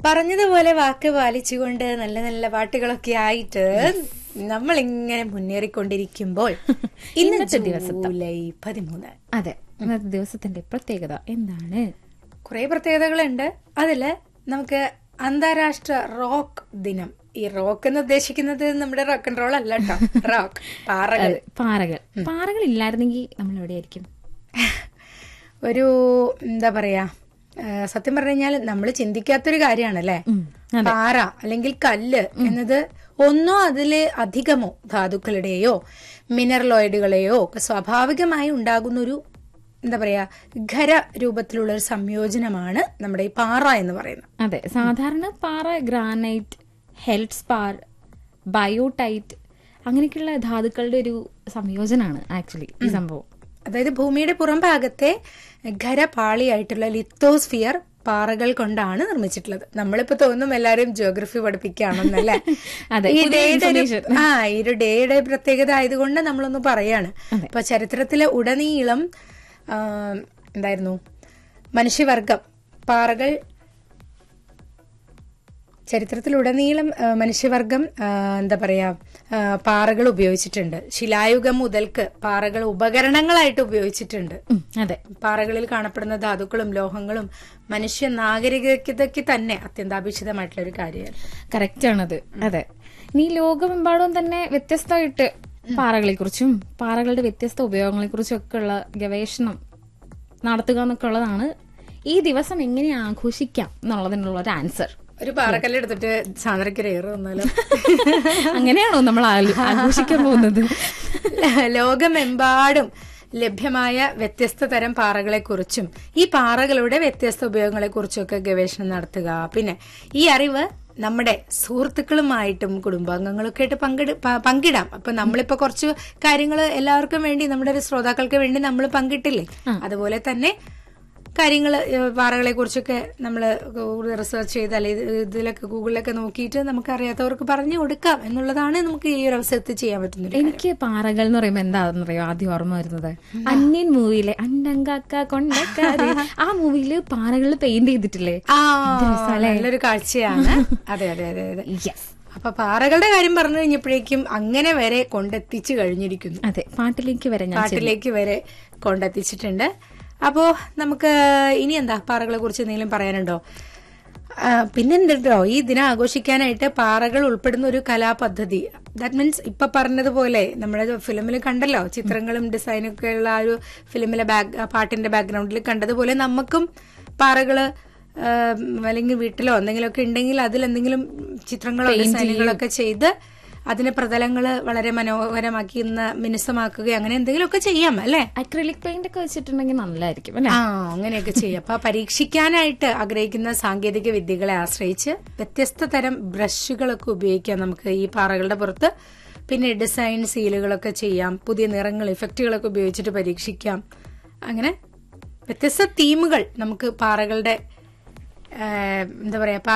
പറഞ്ഞതുപോലെ വാക്ക് പാലിച്ചുകൊണ്ട് നല്ല നല്ല പാട്ടുകളൊക്കെ ആയിട്ട് നമ്മൾ ഇങ്ങനെ മുന്നേറിക്കൊണ്ടിരിക്കുമ്പോൾ ഇന്ന് ഇന്നത്തെ ദിവസത്തെ. ജൂലൈ പതിമൂന്ന് അതെ ഇന്നത്തെ ദിവസത്തിന്റെ പ്രത്യേകത എന്താണ് കുറെ പ്രത്യേകതകളുണ്ട് അതില് നമുക്ക് അന്താരാഷ്ട്ര റോക്ക് ദിനം ഈ റോക്ക് എന്ന് ഉദ്ദേശിക്കുന്നത് നമ്മുടെ റോക്ക് ആൻഡ് റോൾ അല്ല കേട്ടോ റോക്ക് പാറകൾ അതെ, പാറകൾ പാറകൾ ഇല്ലായിരുന്നെങ്കിൽ നമ്മൾ എവിടെയായിരിക്കും ഒരു എന്താ പറയാ ആ, സത്യം പറഞ്ഞു കഴിഞ്ഞാൽ നമ്മൾ ചിന്തിക്കാത്തൊരു കാര്യമാണല്ലേ പാറ അല്ലെങ്കിൽ കല്ല് എന്നത് ഒന്നോ അതില് അധികമോ ധാതുക്കളുടെയോ മിനറലോയിഡുകളെയോ ഒക്കെ സ്വാഭാവികമായി ഉണ്ടാകുന്ന ഒരു എന്താ പറയാ ഖര രൂപത്തിലുള്ള ഒരു സംയോജനമാണ് നമ്മുടെ ഈ പാറ എന്ന് പറയുന്നത് അതെ സാധാരണ പാറ ഗ്രാനൈറ്റ് ഹെൽത്ത് സ്പാർ ബയോടൈറ്റ് അങ്ങനെയൊക്കെയുള്ള ധാതുക്കളുടെ ഒരു സംയോജനമാണ് ആക്ച്വലി ഈ സംഭവം അതായത് ഭൂമിയുടെ പുറം ഭാഗത്തെ ഖരപാളിയായിട്ടുള്ള ലിത്തോസ്ഫിയർ പാറകൾ കൊണ്ടാണ് നിർമ്മിച്ചിട്ടുള്ളത് നമ്മളിപ്പോ തോന്നും എല്ലാരും ജിയോഗ്രഫി പഠിപ്പിക്കുകയാണെന്നല്ലേ അതെ, ഈ പുതിയ ഡേയുടെ ഒരു- information. ആ ഈ ഒരു ഡേയുടെ പ്രത്യേകത ആയതുകൊണ്ട് നമ്മളൊന്ന് പറയാണ് ഇപ്പൊ ചരിത്രത്തിലെ ഉടനീളം ആ, എന്തായിരുന്നു മനുഷ്യവർഗം പാറകൾ ചരിത്രത്തിലുടനീളം ആ, മനുഷ്യവർഗം ആ, എന്താ പറയാ ആ, പാറകൾ ഉപയോഗിച്ചിട്ടുണ്ട് ശിലായുഗം മുതൽക്ക് പാറകൾ ഉപകരണങ്ങളായിട്ട് ഉപയോഗിച്ചിട്ടുണ്ട് ഉം, അതെ പാറകളിൽ കാണപ്പെടുന്ന ധാതുക്കളും ലോഹങ്ങളും മനുഷ്യ നാഗരികതയ്ക്ക് തന്നെ അത്യന്താപേക്ഷിതമായിട്ടുള്ള ഒരു കാര്യമാണ് കറക്റ്റ് ആണത് അതെ ഇനി ലോകമെമ്പാടും തന്നെ വ്യത്യസ്തമായിട്ട് പാറകളെ കുറിച്ചും പാറകളുടെ വ്യത്യസ്ത ഉപയോഗങ്ങളെ കുറിച്ചും ഒക്കെ ഉള്ള ഗവേഷണം നടത്തുക എന്നൊക്കെ ഉള്ളതാണ് ഈ ദിവസം എങ്ങനെ ആഘോഷിക്കാം എന്നുള്ളതിനുള്ള ഒരു ആൻസർ ഒരു പാറക്കല്ല് എടുത്തിട്ട് സാന്ദ്രയ്ക്ക് ഏറ് വന്നാലും അങ്ങനെയാണോ നമ്മൾ ആ- ആഘോഷിക്കാൻ പോകുന്നത് ലോകമെമ്പാടും ലഭ്യമായ വ്യത്യസ്ത തരം പാറകളെ കുറിച്ചും ഈ പാറകളുടെ വ്യത്യസ്ത ഉപയോഗങ്ങളെ കുറിച്ചൊക്കെ ഗവേഷണം നടത്തുക പിന്നെ ഈ അറിവ് നമ്മുടെ സുഹൃത്തുക്കളുമായിട്ടും കുടുംബാംഗങ്ങളൊക്കെ ആയിട്ട് പങ്കിട് പ- പങ്കിടാം അപ്പൊ നമ്മളിപ്പോ കുറച്ച് കാര്യങ്ങൾ എല്ലാവർക്കും വേണ്ടി നമ്മുടെ ഒരു ശ്രോതാക്കൾക്ക് വേണ്ടി നമ്മൾ പങ്കിട്ടില്ലേ അതുപോലെ തന്നെ കാര്യങ്ങൾ പാറകളെ കുറിച്ചൊക്കെ നമ്മൾ റിസർച്ച് ചെയ്ത് അല്ലെങ്കിൽ ഇതിലൊക്കെ ഗൂഗിളിലൊക്കെ നോക്കിയിട്ട് നമുക്ക് അറിയാത്തവർക്ക് പറഞ്ഞു കൊടുക്കാം എന്നുള്ളതാണ് നമുക്ക് ഈ ഒരു അവസരത്തിൽ ചെയ്യാൻ പറ്റുന്നത് എനിക്ക് പാറകൾ എന്ന് പറയുമ്പോ എന്താണെന്ന് അറിയോ ആദ്യം ഓർമ്മ വരുന്നത് അന്യൻ മൂവിയിലെ അണ്ടങ്കാക്ക കൊണ്ടക്കാര് ആ മൂവിയില് പാറകൾ പെയിന്റ് ചെയ്തിട്ടില്ലേ ആ നല്ലൊരു കാഴ്ചയാണ് അതെ അതെ അതെ അതെ യെസ് അപ്പൊ പാറകളുടെ കാര്യം പറഞ്ഞു കഴിഞ്ഞപ്പോഴേക്കും അങ്ങനെ വരെ കൊണ്ടെത്തിച്ചു കഴിഞ്ഞിരിക്കുന്നു അതെ പാട്ടിലേക്ക് വരെ ഞാൻ പാട്ടിലേക്ക് വരെ കൊണ്ടെത്തിച്ചിട്ടുണ്ട് അപ്പോ നമുക്ക് ഇനി എന്താ പാറകളെ കുറിച്ച് എന്തെങ്കിലും പറയാനുണ്ടോ ആ, പിന്നെന്തോ ഈ ദിനം ആഘോഷിക്കാനായിട്ട് പാറകൾ ഉൾപ്പെടുന്ന ഒരു കലാപദ്ധതി ദാറ്റ് മീൻസ് ഇപ്പൊ പറഞ്ഞതുപോലെ നമ്മുടെ ഫിലിമിൽ കണ്ടല്ലോ ചിത്രങ്ങളും ഡിസൈനും ഒക്കെ ഉള്ള ആ ഒരു ഫിലിമിലെ ബാക്ക് ആ പാട്ടിന്റെ ബാക്ക്ഗ്രൗണ്ടിൽ കണ്ടതുപോലെ നമുക്കും പാറകള് ആ, അല്ലെങ്കിൽ വീട്ടിലോ എന്തെങ്കിലുമൊക്കെ ഉണ്ടെങ്കിൽ അതിൽ എന്തെങ്കിലും ചിത്രങ്ങളോ ഡിസൈനുകളോ ഒക്കെ ചെയ്ത് അതിന്റെ പ്രതലങ്ങള് വളരെ മനോഹരമാക്കി ഇന്ന് മിനുസമാക്കുക അങ്ങനെ എന്തെങ്കിലുമൊക്കെ ചെയ്യാം അല്ലേ അക്രിലിക് പെയിന്റ് ഒക്കെ വെച്ചിട്ടുണ്ടെങ്കിൽ നല്ലതായിരിക്കും അല്ലെ ആ അങ്ങനെയൊക്കെ ചെയ്യാം അപ്പൊ പരീക്ഷിക്കാനായിട്ട് ആഗ്രഹിക്കുന്ന സാങ്കേതിക വിദ്യകളെ ആശ്രയിച്ച് വ്യത്യസ്ത തരം ബ്രഷുകളൊക്കെ ഉപയോഗിക്കാം നമുക്ക് ഈ പാറകളുടെ പുറത്ത് പിന്നെ ഡിസൈൻ സീലുകളൊക്കെ ചെയ്യാം പുതിയ നിറങ്ങൾ ഇഫക്റ്റുകളൊക്കെ ഉപയോഗിച്ചിട്ട് പരീക്ഷിക്കാം അങ്ങനെ വ്യത്യസ്ത തീമുകൾ നമുക്ക് പാറകളുടെ ആ, എന്താ പറയാ